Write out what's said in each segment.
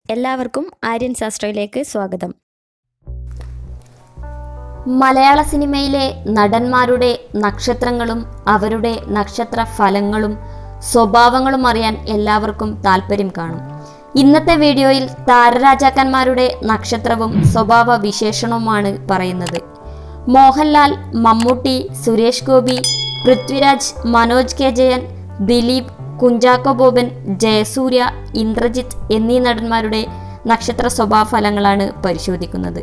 എല്ലാവർക്കും ആര്യൻ ശാസ്ത്രയിലേക്ക് സ്വാഗതം മലയാള സിനിമയിലെ നടന്മാരുടെ നക്ഷത്രങ്ങളും അവരുടെ നക്ഷത്ര ഫലങ്ങളും സ്വഭാവങ്ങളും അറിയാൻ എല്ലാവർക്കും താല്പര്യം കാണും ഇന്നത്തെ വീഡിയോയിൽ താരരാജാക്കന്മാരുടെ നക്ഷത്രവും സ്വഭാവ വിശേഷണവുമാണ് പറയുന്നത് മോഹൻലാൽ മമ്മൂട്ടി സുരേഷ് ഗോപി പൃഥ്വിരാജ് മനോജ് കെ ജയൻ ദിലീപ് കുഞ്ചാക്കോ ബോബൻ ജയസൂര്യ ഇന്ദ്രജിത്ത് എന്നീ നടന്മാരുടെ നക്ഷത്ര സ്വഭാവ ഫലങ്ങളാണ് പരിശോധിക്കുന്നത്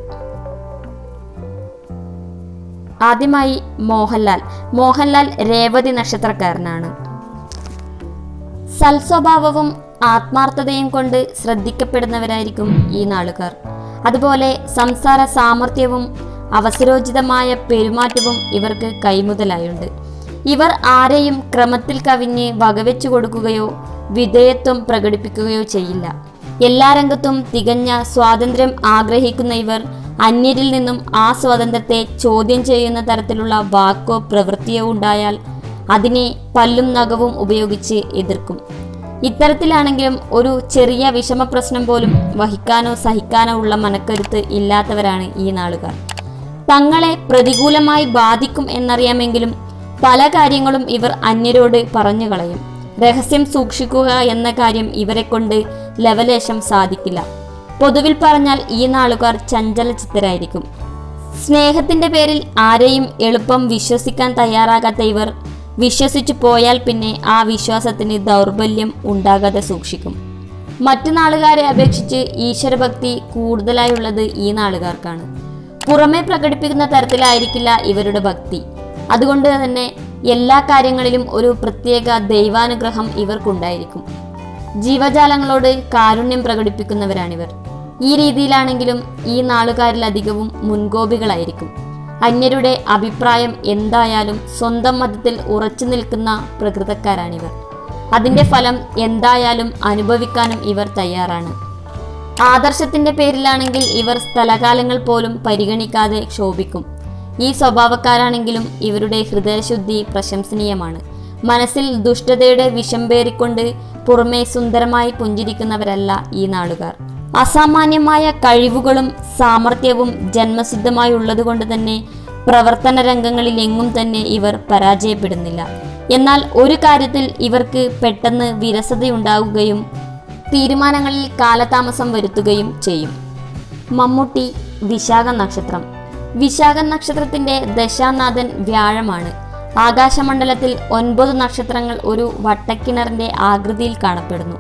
ആദ്യമായി മോഹൻലാൽ മോഹൻലാൽ രേവതി നക്ഷത്രക്കാരനാണ് സൽസ്വഭാവവും ആത്മാർത്ഥതയും കൊണ്ട് ശ്രദ്ധിക്കപ്പെടുന്നവരായിരിക്കും ഈ നാളുകാർ അതുപോലെ സംസാര സാമർഥ്യവും അവസരോചിതമായ പെരുമാറ്റവും ഇവർക്ക് കൈമുതലായുണ്ട് ഇവർ ആരെയും ക്രമത്തിൽ കവിഞ്ഞ് വകവെച്ചു കൊടുക്കുകയോ വിധേയത്വം പ്രകടിപ്പിക്കുകയോ ചെയ്യില്ല എല്ലാ രംഗത്തും തികഞ്ഞ സ്വാതന്ത്ര്യം ആഗ്രഹിക്കുന്ന ഇവർ അന്യരിൽ നിന്നും ആ സ്വാതന്ത്ര്യത്തെ ചോദ്യം ചെയ്യുന്ന തരത്തിലുള്ള വാക്കോ പ്രവൃത്തിയോ ഉണ്ടായാൽ അതിനെ പല്ലും നഖവും ഉപയോഗിച്ച് എതിർക്കും ഇത്തരത്തിലാണെങ്കിലും ഒരു ചെറിയ വിഷമപ്രശ്നം പോലും വഹിക്കാനോ സഹിക്കാനോ ഉള്ള മനക്കരുത്ത് ഇല്ലാത്തവരാണ് ഈ നാളുകാർ തങ്ങളെ പ്രതികൂലമായി ബാധിക്കും എന്നറിയാമെങ്കിലും പല കാര്യങ്ങളും ഇവർ അന്യരോട് പറഞ്ഞു കളയും രഹസ്യം സൂക്ഷിക്കുക എന്ന കാര്യം ഇവരെ കൊണ്ട് ലവലേശം സാധിക്കില്ല പൊതുവിൽ പറഞ്ഞാൽ ഈ നാളുകാർ ചഞ്ചല ചിത്തരായിരിക്കും സ്നേഹത്തിന്റെ പേരിൽ ആരെയും എളുപ്പം വിശ്വസിക്കാൻ തയ്യാറാകാത്ത ഇവർ വിശ്വസിച്ചു പോയാൽ പിന്നെ ആ വിശ്വാസത്തിന് ദൗർബല്യം ഉണ്ടാകാതെ സൂക്ഷിക്കും മറ്റു നാളുകാരെ അപേക്ഷിച്ച് ഈശ്വരഭക്തി കൂടുതലായുള്ളത് ഈ നാളുകാർക്കാണ് പുറമെ പ്രകടിപ്പിക്കുന്ന തരത്തിലായിരിക്കില്ല ഇവരുടെ ഭക്തി അതുകൊണ്ട് തന്നെ എല്ലാ കാര്യങ്ങളിലും ഒരു പ്രത്യേക ദൈവാനുഗ്രഹം ഇവർക്കുണ്ടായിരിക്കും ജീവജാലങ്ങളോട് കാരുണ്യം പ്രകടിപ്പിക്കുന്നവരാണിവർ ഈ രീതിയിലാണെങ്കിലും ഈ നാളുകാരിലധികവും മുൻകോപികളായിരിക്കും അന്യരുടെ അഭിപ്രായം എന്തായാലും സ്വന്തം മതത്തിൽ ഉറച്ചു നിൽക്കുന്ന പ്രകൃതക്കാരാണിവർ അതിൻ്റെ ഫലം എന്തായാലും അനുഭവിക്കാനും ഇവർ തയ്യാറാണ് ആദർശത്തിന്റെ പേരിലാണെങ്കിൽ ഇവർ സ്ഥലകാലങ്ങൾ പോലും പരിഗണിക്കാതെ ക്ഷോഭിക്കും ഈ സ്വഭാവക്കാരാണെങ്കിലും ഇവരുടെ ഹൃദയശുദ്ധി പ്രശംസനീയമാണ് മനസ്സിൽ ദുഷ്ടതയുടെ വിഷം പേറിക്കൊണ്ട് പുറമേ സുന്ദരമായി പുഞ്ചിരിക്കുന്നവരല്ല ഈ നാളുകാർ അസാമാന്യമായ കഴിവുകളും സാമർഥ്യവും ജന്മസിദ്ധമായി ഉള്ളതുകൊണ്ട് തന്നെ പ്രവർത്തന രംഗങ്ങളിൽ എങ്ങും തന്നെ ഇവർ പരാജയപ്പെടുന്നില്ല എന്നാൽ ഒരു കാര്യത്തിൽ ഇവർക്ക് പെട്ടെന്ന് വിരസതയുണ്ടാവുകയും തീരുമാനങ്ങളിൽ കാലതാമസം വരുത്തുകയും ചെയ്യും മമ്മൂട്ടി വിശാഖ നക്ഷത്രം വിശാഖ നക്ഷത്രത്തിന്റെ ദശാനാഥൻ വ്യാഴമാണ് ആകാശമണ്ഡലത്തിൽ ഒൻപത് നക്ഷത്രങ്ങൾ ഒരു വട്ടക്കിണറിന്റെ ആകൃതിയിൽ കാണപ്പെടുന്നു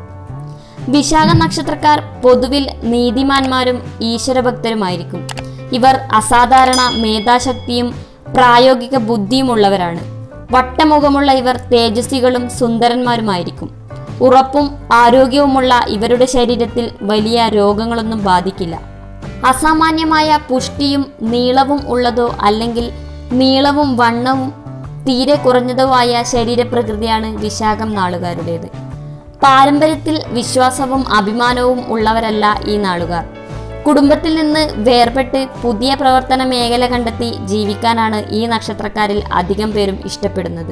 വിശാഖ നക്ഷത്രക്കാർ പൊതുവിൽ നീതിമാന്മാരും ഈശ്വരഭക്തരുമായിരിക്കും ഇവർ അസാധാരണ മേധാശക്തിയും പ്രായോഗിക ബുദ്ധിയുമുള്ളവരാണ് വട്ടമുഖമുള്ള ഇവർ തേജസ്വികളും സുന്ദരന്മാരുമായിരിക്കും ഉറപ്പും ആരോഗ്യവുമുള്ള ഇവരുടെ ശരീരത്തിൽ വലിയ രോഗങ്ങളൊന്നും ബാധിക്കില്ല അസാമാന്യമായ പുഷ്ടിയും നീളവും ഉള്ളതോ അല്ലെങ്കിൽ നീളവും വണ്ണവും തീരെ കുറഞ്ഞതോ ആയ ശരീരപ്രകൃതിയാണ് വിശാഖം നാളുകാരുടേത് പാരമ്പര്യത്തിൽ വിശ്വാസവും അഭിമാനവും ഉള്ളവരല്ല ഈ നാളുകാർ കുടുംബത്തിൽ നിന്ന് വേർപെട്ട് പുതിയ പ്രവർത്തന മേഖല കണ്ടെത്തി ജീവിക്കാനാണ് ഈ നക്ഷത്രക്കാരിൽ അധികം പേരും ഇഷ്ടപ്പെടുന്നത്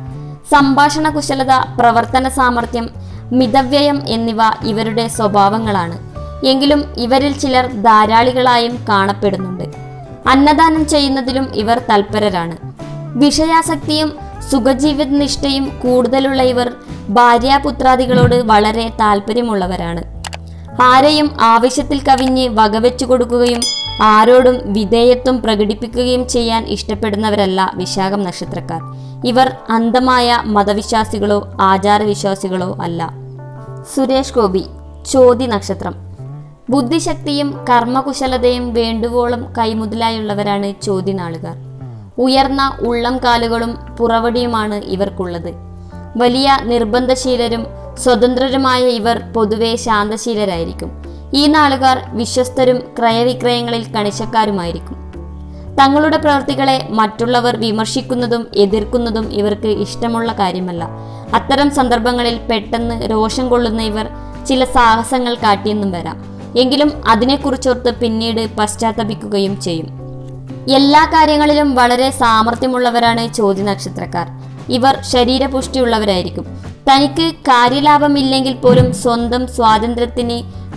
സംഭാഷണ കുശലത പ്രവർത്തന സാമർഥ്യം മിതവ്യയം എന്നിവ ഇവരുടെ സ്വഭാവങ്ങളാണ് എങ്കിലും ഇവരിൽ ചിലർ ധാരാളികളായും കാണപ്പെടുന്നുണ്ട് അന്നദാനം ചെയ്യുന്നതിലും ഇവർ തൽപരരാണ് വിഷയാസക്തിയും സുഖജീവിത നിഷ്ഠയും കൂടുതലുള്ള ഇവർ ഭാര്യാപുത്രാദികളോട് വളരെ താല്പര്യമുള്ളവരാണ് ആരെയും ആവശ്യത്തിൽ കവിഞ്ഞ് വകവെച്ചു കൊടുക്കുകയും ആരോടും വിധേയത്വം പ്രകടിപ്പിക്കുകയും ചെയ്യാൻ ഇഷ്ടപ്പെടുന്നവരല്ല വിശാഖം നക്ഷത്രക്കാർ ഇവർ അന്ധമായ മതവിശ്വാസികളോ ആചാരവിശ്വാസികളോ അല്ല സുരേഷ് ഗോപി ചോതി നക്ഷത്രം ബുദ്ധിശക്തിയും കർമ്മകുശലതയും വേണ്ടുവോളം കൈമുതലായുള്ളവരാണ് ചോതി നാളുകാർ ഉയർന്ന ഉള്ളം കാലുകളും പുറവടിയുമാണ് ഇവർക്കുള്ളത് വലിയ നിർബന്ധശീലരും സ്വതന്ത്രരുമായ ഇവർ പൊതുവെ ശാന്തശീലരായിരിക്കും ഈ നാളുകാർ വിശ്വസ്തരും ക്രയവിക്രയങ്ങളിൽ കണിശക്കാരുമായിരിക്കും തങ്ങളുടെ പ്രവൃത്തികളെ മറ്റുള്ളവർ വിമർശിക്കുന്നതും എതിർക്കുന്നതും ഇവർക്ക് ഇഷ്ടമുള്ള കാര്യമല്ല അത്തരം സന്ദർഭങ്ങളിൽ പെട്ടെന്ന് രോഷം കൊള്ളുന്ന ഇവർ ചില സാഹസങ്ങൾ കാട്ടിയെന്നും വരാം എങ്കിലും അതിനെക്കുറിച്ചോർത്ത് പിന്നീട് പശ്ചാത്തപിക്കുകയും ചെയ്യും എല്ലാ കാര്യങ്ങളിലും വളരെ സാമർഥ്യമുള്ളവരാണ് ചോദ്യ നക്ഷത്രക്കാർ ഇവർ ശരീരപുഷ്ടിയുള്ളവരായിരിക്കും തനിക്ക് കാര്യലാഭമില്ലെങ്കിൽ പോലും സ്വന്തം സ്വാതന്ത്ര്യത്തിന്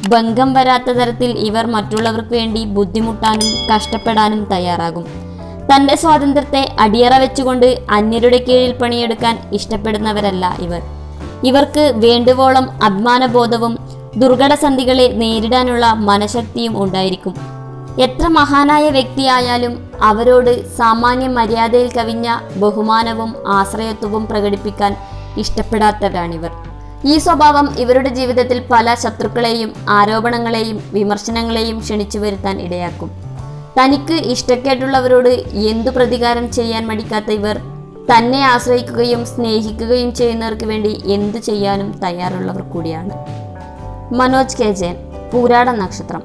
ഭംഗം വരാത്ത തരത്തിൽ ഇവർ മറ്റുള്ളവർക്ക് വേണ്ടി ബുദ്ധിമുട്ടാനും കഷ്ടപ്പെടാനും തയ്യാറാകും തന്റെ സ്വാതന്ത്ര്യത്തെ അടിയറ വെച്ചുകൊണ്ട് അന്യരുടെ കീഴിൽ പണിയെടുക്കാൻ ഇഷ്ടപ്പെടുന്നവരല്ല ഇവർ ഇവർക്ക് വേണ്ടുവോളം അഭിമാനബോധവും ദുർഘടസന്ധികളെ നേരിടാനുള്ള മനഃശക്തിയും ഉണ്ടായിരിക്കും എത്ര മഹാനായ വ്യക്തിയായാലും അവരോട് സാമാന്യ മര്യാദയിൽ കവിഞ്ഞ ബഹുമാനവും ആശ്രയത്വവും പ്രകടിപ്പിക്കാൻ ഇഷ്ടപ്പെടാത്തവരാണിവർ ഈ സ്വഭാവം ഇവരുടെ ജീവിതത്തിൽ പല ശത്രുക്കളെയും ആരോപണങ്ങളെയും വിമർശനങ്ങളെയും ക്ഷണിച്ചു വരുത്താൻ ഇടയാക്കും തനിക്ക് ഇഷ്ടക്കേട്ടുള്ളവരോട് എന്തു പ്രതികാരം ചെയ്യാൻ മടിക്കാത്ത ഇവർ തന്നെ ആശ്രയിക്കുകയും സ്നേഹിക്കുകയും ചെയ്യുന്നവർക്ക് വേണ്ടി എന്തു ചെയ്യാനും തയ്യാറുള്ളവർ കൂടിയാണ് മനോജ് കെ ജയൻ പൂരാട നക്ഷത്രം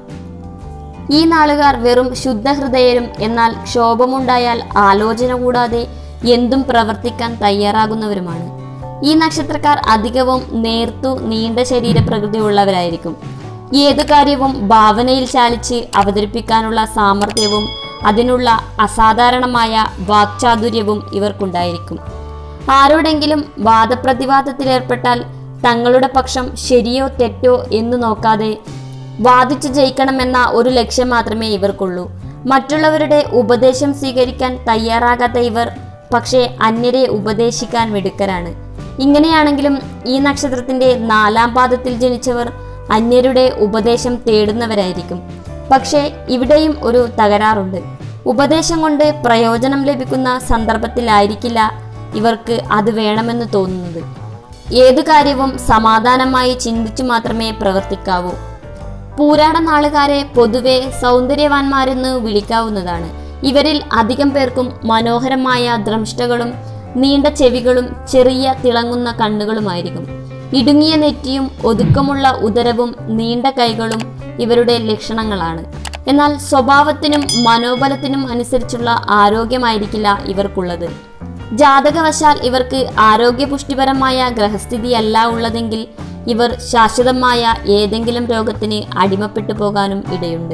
ഈ നാളുകാർ വെറും ശുദ്ധഹൃദയരും എന്നാൽ ക്ഷോഭമുണ്ടായാൽ ആലോചന കൂടാതെ എന്തും പ്രവർത്തിക്കാൻ തയ്യാറാകുന്നവരുമാണ് ഈ നക്ഷത്രക്കാർ അധികവും നേർത്തു നീണ്ട ശരീരപ്രകൃതിയുള്ളവരായിരിക്കും ഏതു കാര്യവും ഭാവനയിൽ ചാലിച്ച് അവതരിപ്പിക്കാനുള്ള സാമർഥ്യവും അതിനുള്ള അസാധാരണമായ വാക്ചാതുര്യവും ഇവർക്കുണ്ടായിരിക്കും ആരോടെങ്കിലും വാദപ്രതിവാദത്തിലേർപ്പെട്ടാൽ തങ്ങളുടെ പക്ഷം ശരിയോ തെറ്റോ എന്ന് നോക്കാതെ വാദിച്ചു ജയിക്കണമെന്ന ഒരു ലക്ഷ്യം മാത്രമേ ഇവർക്കുള്ളൂ മറ്റുള്ളവരുടെ ഉപദേശം സ്വീകരിക്കാൻ തയ്യാറാകാത്ത ഇവർ പക്ഷേ അന്യരെ ഉപദേശിക്കാൻ മിടുക്കരാണ് ഇങ്ങനെയാണെങ്കിലും ഈ നക്ഷത്രത്തിന്റെ നാലാം പാദത്തിൽ ജനിച്ചവർ അന്യരുടെ ഉപദേശം തേടുന്നവരായിരിക്കും പക്ഷേ ഇവിടെയും ഒരു തകരാറുണ്ട് ഉപദേശം കൊണ്ട് പ്രയോജനം ലഭിക്കുന്ന സന്ദർഭത്തിലായിരിക്കില്ല ഇവർക്ക് അത് വേണമെന്ന് തോന്നുന്നത് ഏതു കാര്യവും സമാധാനമായി ചിന്തിച്ചു മാത്രമേ പ്രവർത്തിക്കാവൂ പൂരാട നാളുകാരെ പൊതുവെ സൗന്ദര്യവാന്മാരെന്ന് വിളിക്കാവുന്നതാണ് ഇവരിൽ അധികം പേർക്കും മനോഹരമായ ദ്രംഷ്ടകളും നീണ്ട ചെവികളും ചെറിയ തിളങ്ങുന്ന കണ്ണുകളുമായിരിക്കും ഇടുങ്ങിയ നെറ്റിയും ഒതുക്കമുള്ള ഉദരവും നീണ്ട കൈകളും ഇവരുടെ ലക്ഷണങ്ങളാണ് എന്നാൽ സ്വഭാവത്തിനും മനോബലത്തിനും അനുസരിച്ചുള്ള ആരോഗ്യമായിരിക്കില്ല ഇവർക്കുള്ളത് ജാതകവശാൽ ഇവർക്ക് ആരോഗ്യപുഷ്ടിപരമായ ഗ്രഹസ്ഥിതിയല്ല ഉള്ളതെങ്കിൽ ഇവർ ശാശ്വതമായ ഏതെങ്കിലും രോഗത്തിന് അടിമപ്പെട്ടു പോകാനും ഇടയുണ്ട്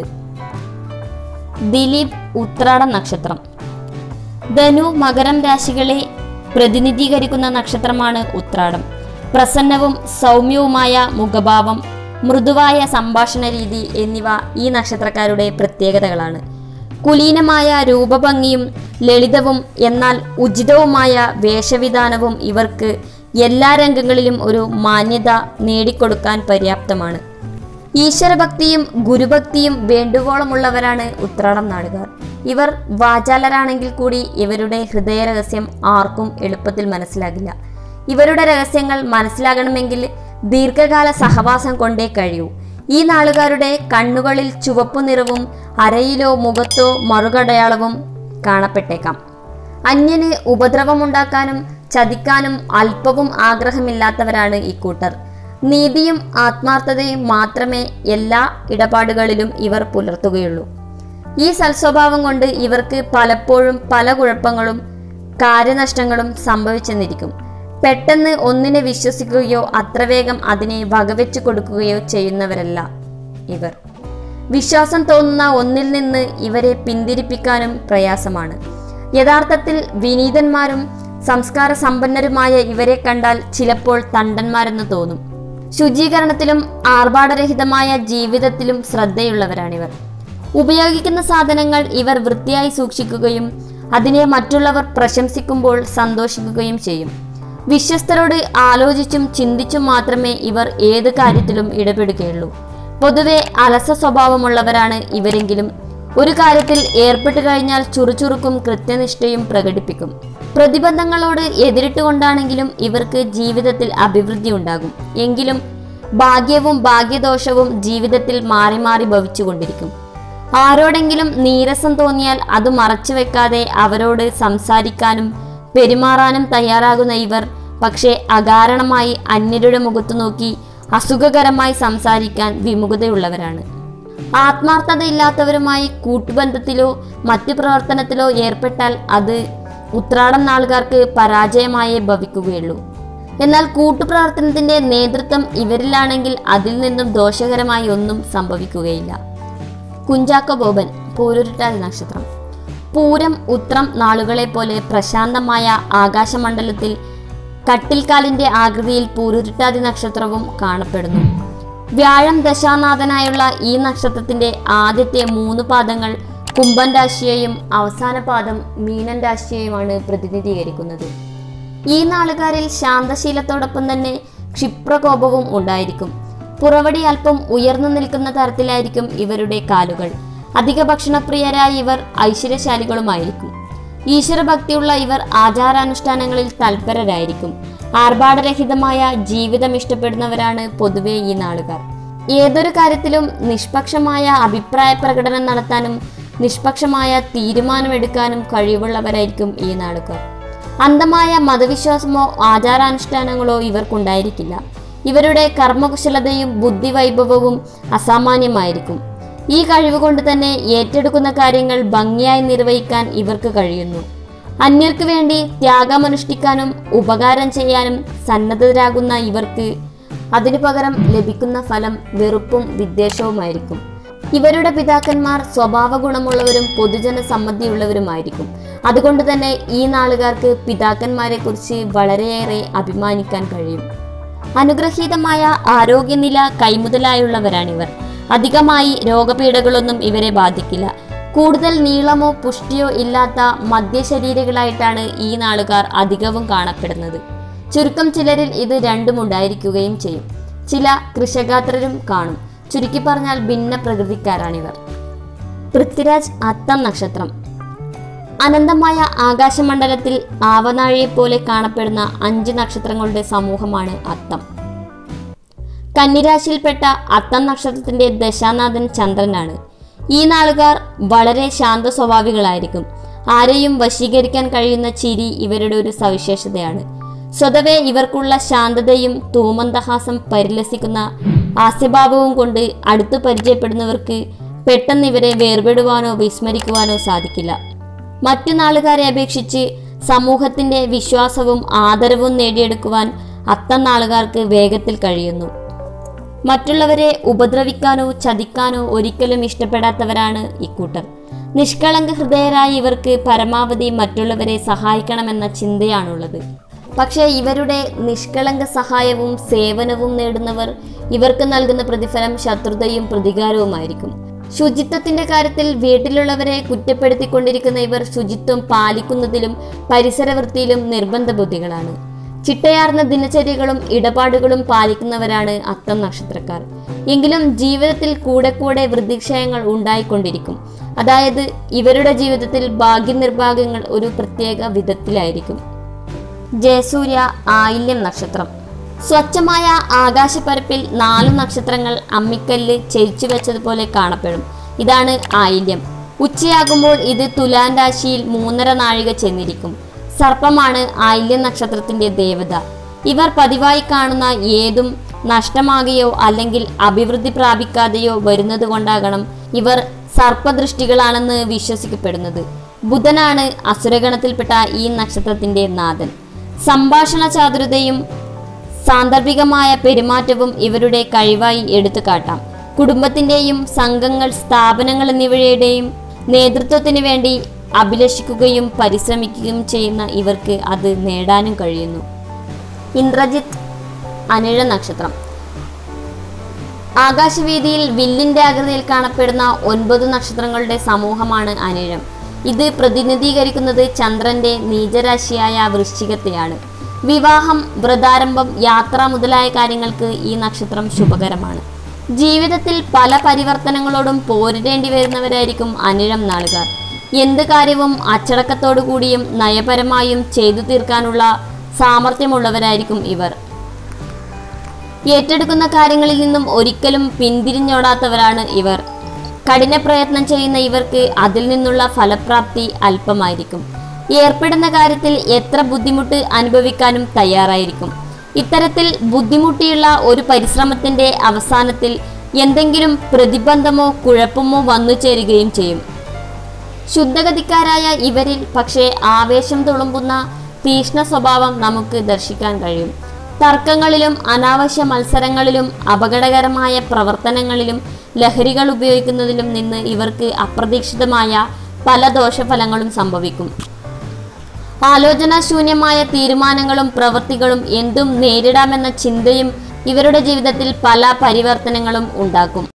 ദിലീപ് ഉത്രാട നക്ഷത്രം ധനു മകരം രാശികളെ പ്രതിനിധീകരിക്കുന്ന നക്ഷത്രമാണ് ഉത്രാടം പ്രസന്നവും സൗമ്യവുമായ മുഖഭാവം മൃദുവായ സംഭാഷണ രീതി എന്നിവ ഈ നക്ഷത്രക്കാരുടെ പ്രത്യേകതകളാണ് കുലീനമായ രൂപഭംഗിയും ലളിതവും എന്നാൽ ഉചിതവുമായ വേഷവിധാനവും ഇവർക്ക് എല്ലാ രംഗങ്ങളിലും ഒരു മാന്യത നേടിക്കൊടുക്കാൻ പര്യാപ്തമാണ് ഈശ്വരഭക്തിയും ഗുരുഭക്തിയും വേണ്ടുവോളമുള്ളവരാണ് ഉത്രാടം നാടുകാർ ഇവർ വാചാലരാണെങ്കിൽ കൂടി ഇവരുടെ ഹൃദയരഹസ്യം ആർക്കും എളുപ്പത്തിൽ മനസ്സിലാകില്ല ഇവരുടെ രഹസ്യങ്ങൾ മനസ്സിലാകണമെങ്കിൽ ദീർഘകാല സഹവാസം കൊണ്ടേ കഴിയൂ ഈ നാളുകാരുടെ കണ്ണുകളിൽ ചുവപ്പു നിറവും അരയിലോ മുഖത്തോ മറുകടയാളവും കാണപ്പെട്ടേക്കാം അന്യന് ഉപദ്രവമുണ്ടാക്കാനും ചതിക്കാനും അല്പവും ആഗ്രഹമില്ലാത്തവരാണ് ഇക്കൂട്ടർ നീതിയും ആത്മാർത്ഥതയും മാത്രമേ എല്ലാ ഇടപാടുകളിലും ഇവർ പുലർത്തുകയുള്ളൂ ഈ സൽസ്വഭാവം കൊണ്ട് ഇവർക്ക് പലപ്പോഴും പല കുഴപ്പങ്ങളും കാര്യനഷ്ടങ്ങളും സംഭവിച്ചെന്നിരിക്കും പെട്ടെന്ന് ഒന്നിനെ വിശ്വസിക്കുകയോ അത്ര വേഗം അതിനെ വകവെച്ചു കൊടുക്കുകയോ ചെയ്യുന്നവരല്ല ഇവർ വിശ്വാസം തോന്നുന്ന ഒന്നിൽ നിന്ന് ഇവരെ പിന്തിരിപ്പിക്കാനും പ്രയാസമാണ് യഥാർത്ഥത്തിൽ വിനീതന്മാരും സംസ്കാര സമ്പന്നരുമായ ഇവരെ കണ്ടാൽ ചിലപ്പോൾ തണ്ടന്മാരെന്ന് തോന്നും ശുചീകരണത്തിലും ആർഭാടരഹിതമായ ജീവിതത്തിലും ശ്രദ്ധയുള്ളവരാണിവർ ഉപയോഗിക്കുന്ന സാധനങ്ങൾ ഇവർ വൃത്തിയായി സൂക്ഷിക്കുകയും അതിനെ മറ്റുള്ളവർ പ്രശംസിക്കുമ്പോൾ സന്തോഷിക്കുകയും ചെയ്യും വിശ്വസ്തരോട് ആലോചിച്ചും ചിന്തിച്ചും മാത്രമേ ഇവർ ഏത് കാര്യത്തിലും ഇടപെടുകയുള്ളൂ പൊതുവെ അലസ സ്വഭാവമുള്ളവരാണ് ഇവരെങ്കിലും ഒരു കാര്യത്തിൽ ഏർപ്പെട്ടു കഴിഞ്ഞാൽ ചുറുചുറുക്കും കൃത്യനിഷ്ഠയും പ്രകടിപ്പിക്കും പ്രതിബന്ധങ്ങളോട് എതിരിട്ടുകൊണ്ടാണെങ്കിലും ഇവർക്ക് ജീവിതത്തിൽ അഭിവൃദ്ധി ഉണ്ടാകും എങ്കിലും ഭാഗ്യവും ഭാഗ്യദോഷവും ജീവിതത്തിൽ മാറി മാറി ഭവിച്ചുകൊണ്ടിരിക്കും ആരോടെങ്കിലും നീരസം തോന്നിയാൽ അത് മറച്ചു വെക്കാതെ അവരോട് സംസാരിക്കാനും പെരുമാറാനും തയ്യാറാകുന്ന ഇവർ പക്ഷേ അകാരണമായി അന്യരുടെ മുഖത്തു നോക്കി അസുഖകരമായി സംസാരിക്കാൻ വിമുഖതയുള്ളവരാണ് ആത്മാർത്ഥതയില്ലാത്തവരുമായി കൂട്ടുബന്ധത്തിലോ മറ്റു പ്രവർത്തനത്തിലോ ഏർപ്പെട്ടാൽ അത് ഉത്രാടം നാളുകാർക്ക് പരാജയമായേ ഭവിക്കുകയുള്ളൂ എന്നാൽ കൂട്ടുപ്രവർത്തനത്തിന്റെ നേതൃത്വം ഇവരിലാണെങ്കിൽ അതിൽ നിന്നും ദോഷകരമായി ഒന്നും സംഭവിക്കുകയില്ല കുഞ്ചാക്കോ ബോബൻ പൂരുരുട്ടാതി നക്ഷത്രം പൂരം ഉത്രം നാളുകളെ പോലെ പ്രശാന്തമായ ആകാശമണ്ഡലത്തിൽ കട്ടിൽക്കാലിന്റെ ആകൃതിയിൽ പൂരുരുട്ടാതി നക്ഷത്രവും കാണപ്പെടുന്നു വ്യാഴം ദശാനാഥനായുള്ള ഈ നക്ഷത്രത്തിന്റെ ആദ്യത്തെ മൂന്ന് പാദങ്ങൾ കുംഭൻ രാശിയെയും അവസാന പാദം മീനൻ രാശിയെയുമാണ് പ്രതിനിധീകരിക്കുന്നത് ഈ നാളുകാരിൽ ശാന്തശീലത്തോടൊപ്പം തന്നെ ക്ഷിപ്രകോപവും ഉണ്ടായിരിക്കും പുറവടി അല്പം ഉയർന്നു നിൽക്കുന്ന തരത്തിലായിരിക്കും ഇവരുടെ കാലുകൾ അധിക ഭക്ഷണപ്രിയരായ ഇവർ ഐശ്വര്യശാലികളുമായിരിക്കും ഈശ്വരഭക്തിയുള്ള ഇവർ ആചാരാനുഷ്ഠാനങ്ങളിൽ തൽപരരായിരിക്കും ആർഭാടരഹിതമായ ജീവിതം ഇഷ്ടപ്പെടുന്നവരാണ് പൊതുവെ ഈ നാളുകാർ ഏതൊരു കാര്യത്തിലും നിഷ്പക്ഷമായ അഭിപ്രായ പ്രകടനം നടത്താനും നിഷ്പക്ഷമായ തീരുമാനമെടുക്കാനും കഴിവുള്ളവരായിരിക്കും ഈ നാളുകാർ അന്ധമായ മതവിശ്വാസമോ ആചാരാനുഷ്ഠാനങ്ങളോ ഇവർക്കുണ്ടായിരിക്കില്ല ഇവരുടെ കർമ്മകുശലതയും ബുദ്ധിവൈഭവവും അസാമാന്യമായിരിക്കും ഈ കഴിവ് കൊണ്ട് തന്നെ ഏറ്റെടുക്കുന്ന കാര്യങ്ങൾ ഭംഗിയായി നിർവഹിക്കാൻ ഇവർക്ക് കഴിയുന്നു അന്യർക്ക് വേണ്ടി ത്യാഗമനുഷ്ഠിക്കാനും ഉപകാരം ചെയ്യാനും സന്നദ്ധരാകുന്ന ഇവർക്ക് അതിനു പകരം ലഭിക്കുന്ന ഫലം വെറുപ്പും വിദ്വേഷവുമായിരിക്കും ഇവരുടെ പിതാക്കന്മാർ സ്വഭാവ ഗുണമുള്ളവരും പൊതുജന സമ്മതിയുള്ളവരുമായിരിക്കും അതുകൊണ്ട് തന്നെ ഈ നാളുകാർക്ക് പിതാക്കന്മാരെ കുറിച്ച് വളരെയേറെ അഭിമാനിക്കാൻ കഴിയും അനുഗ്രഹീതമായ ആരോഗ്യനില കൈമുതലായുള്ളവരാണിവർ അധികമായി രോഗപീഠകളൊന്നും ഇവരെ ബാധിക്കില്ല കൂടുതൽ നീളമോ പുഷ്ടിയോ ഇല്ലാത്ത മധ്യശരീരങ്ങളായിട്ടാണ് ഈ നാളുകാർ അധികവും കാണപ്പെടുന്നത് ചുരുക്കം ചിലരിൽ ഇത് രണ്ടും ഉണ്ടായിരിക്കുകയും ചെയ്യും ചില കൃഷഗാത്രരും കാണും ചുരുക്കി പറഞ്ഞാൽ ഭിന്ന പ്രകൃതിക്കാരാണിവർ പൃഥ്വിരാജ് അത്തം നക്ഷത്രം അനന്തമായ ആകാശമണ്ഡലത്തിൽ ആവനാഴിയെപ്പോലെ കാണപ്പെടുന്ന അഞ്ച് നക്ഷത്രങ്ങളുടെ സമൂഹമാണ് അത്തം കന്നിരാശിയിൽപ്പെട്ട അത്തം നക്ഷത്രത്തിന്റെ ദശാനാഥൻ ചന്ദ്രനാണ് ഈ നാളുകാർ വളരെ ശാന്ത സ്വഭാവികളായിരിക്കും ആരെയും വശീകരിക്കാൻ കഴിയുന്ന ചിരി ഇവരുടെ ഒരു സവിശേഷതയാണ് സ്വതവേ ഇവർക്കുള്ള ശാന്തതയും തൂമന്ദഹാസം പരിലസിക്കുന്ന ഹാസ്യഭാവവും കൊണ്ട് അടുത്തു പരിചയപ്പെടുന്നവർക്ക് പെട്ടെന്ന് ഇവരെ വേർപെടുവാനോ വിസ്മരിക്കുവാനോ സാധിക്കില്ല മറ്റു നാളുകാരെ അപേക്ഷിച്ച് സമൂഹത്തിന്റെ വിശ്വാസവും ആദരവും നേടിയെടുക്കുവാൻ അത്തം നാളുകാർക്ക് വേഗത്തിൽ കഴിയുന്നു മറ്റുള്ളവരെ ഉപദ്രവിക്കാനോ ചതിക്കാനോ ഒരിക്കലും ഇഷ്ടപ്പെടാത്തവരാണ് ഇക്കൂട്ടർ നിഷ്കളങ്ക ഹൃദയരായ ഇവർക്ക് പരമാവധി മറ്റുള്ളവരെ സഹായിക്കണമെന്ന ചിന്തയാണുള്ളത് പക്ഷേ ഇവരുടെ നിഷ്കളങ്ക സഹായവും സേവനവും നേടുന്നവർ ഇവർക്ക് നൽകുന്ന പ്രതിഫലം ശത്രുതയും പ്രതികാരവുമായിരിക്കും ശുചിത്വത്തിന്റെ കാര്യത്തിൽ വീട്ടിലുള്ളവരെ കുറ്റപ്പെടുത്തിക്കൊണ്ടിരിക്കുന്ന ഇവർ ശുചിത്വം പാലിക്കുന്നതിലും പരിസരവൃത്തിയിലും നിർബന്ധ ബുദ്ധികളാണ് ചിട്ടയാർന്ന ദിനചര്യകളും ഇടപാടുകളും പാലിക്കുന്നവരാണ് അത്തം നക്ഷത്രക്കാർ എങ്കിലും ജീവിതത്തിൽ കൂടെ കൂടെ വൃദ്ധിക്ഷയങ്ങൾ ഉണ്ടായിക്കൊണ്ടിരിക്കും അതായത് ഇവരുടെ ജീവിതത്തിൽ ഭാഗ്യനിർഭാഗ്യങ്ങൾ ഒരു പ്രത്യേക വിധത്തിലായിരിക്കും ജയസൂര്യ ആയില്യം നക്ഷത്രം സ്വച്ഛമായ ആകാശപ്പരപ്പിൽ നാലു നക്ഷത്രങ്ങൾ അമ്മിക്കല്ല് ചെരിച്ചു വെച്ചതുപോലെ കാണപ്പെടും ഇതാണ് ആയില്യം ഉച്ചയാകുമ്പോൾ ഇത് തുലാൻ രാശിയിൽ മൂന്നര നാഴിക ചെന്നിരിക്കും സർപ്പമാണ് ആയില്യം നക്ഷത്രത്തിന്റെ ദേവത ഇവർ പതിവായി കാണുന്ന ഏതും നഷ്ടമാകുകയോ അല്ലെങ്കിൽ അഭിവൃദ്ധി പ്രാപിക്കാതെയോ വരുന്നത് കൊണ്ടാകണം ഇവർ സർപ്പദൃഷ്ടികളാണെന്ന് വിശ്വസിക്കപ്പെടുന്നത് ബുധനാണ് അസുരഗണത്തിൽപ്പെട്ട ഈ നക്ഷത്രത്തിന്റെ നാഥൻ സംഭാഷണ ചാതുരതയും സാന്ദർഭികമായ പെരുമാറ്റവും ഇവരുടെ കഴിവായി എടുത്തു കാട്ടാം കുടുംബത്തിന്റെയും സംഘങ്ങൾ സ്ഥാപനങ്ങൾ എന്നിവയുടെയും നേതൃത്വത്തിന് വേണ്ടി അഭിലഷിക്കുകയും പരിശ്രമിക്കുകയും ചെയ്യുന്ന ഇവർക്ക് അത് നേടാനും കഴിയുന്നു ഇന്ദ്രജിത്ത് അനിഴ നക്ഷത്രം ആകാശവീതിയിൽ വില്ലിന്റെ ആകൃതിയിൽ കാണപ്പെടുന്ന ഒൻപത് നക്ഷത്രങ്ങളുടെ സമൂഹമാണ് അനിഴം ഇത് പ്രതിനിധീകരിക്കുന്നത് ചന്ദ്രന്റെ നീചരാശിയായ വൃശ്ചികത്തെയാണ് വിവാഹം വ്രതാരംഭം യാത്ര മുതലായ കാര്യങ്ങൾക്ക് ഈ നക്ഷത്രം ശുഭകരമാണ് ജീവിതത്തിൽ പല പരിവർത്തനങ്ങളോടും പോരിടേണ്ടി വരുന്നവരായിരിക്കും അനിഴം നാളുകാർ എന്ത് കാര്യവും അച്ചടക്കത്തോടു കൂടിയും നയപരമായും ചെയ്തു തീർക്കാനുള്ള സാമർഥ്യമുള്ളവരായിരിക്കും ഇവർ ഏറ്റെടുക്കുന്ന കാര്യങ്ങളിൽ നിന്നും ഒരിക്കലും പിന്തിരിഞ്ഞോടാത്തവരാണ് ഇവർ കഠിന പ്രയത്നം ചെയ്യുന്ന ഇവർക്ക് അതിൽ നിന്നുള്ള ഫലപ്രാപ്തി അല്പമായിരിക്കും ഏർപ്പെടുന്ന കാര്യത്തിൽ എത്ര ബുദ്ധിമുട്ട് അനുഭവിക്കാനും തയ്യാറായിരിക്കും ഇത്തരത്തിൽ ബുദ്ധിമുട്ടിയുള്ള ഒരു പരിശ്രമത്തിന്റെ അവസാനത്തിൽ എന്തെങ്കിലും പ്രതിബന്ധമോ കുഴപ്പമോ വന്നു ചേരുകയും ചെയ്യും ശുദ്ധഗതിക്കാരായ ഇവരിൽ പക്ഷേ ആവേശം തുളുമ്പുന്ന തീഷ്ണ സ്വഭാവം നമുക്ക് ദർശിക്കാൻ കഴിയും തർക്കങ്ങളിലും അനാവശ്യ മത്സരങ്ങളിലും അപകടകരമായ പ്രവർത്തനങ്ങളിലും ലഹരികൾ ഉപയോഗിക്കുന്നതിലും നിന്ന് ഇവർക്ക് അപ്രതീക്ഷിതമായ പല ദോഷഫലങ്ങളും സംഭവിക്കും ആലോചനാശൂന്യമായ തീരുമാനങ്ങളും പ്രവൃത്തികളും എന്തും നേരിടാമെന്ന ചിന്തയും ഇവരുടെ ജീവിതത്തിൽ പല പരിവർത്തനങ്ങളും ഉണ്ടാക്കും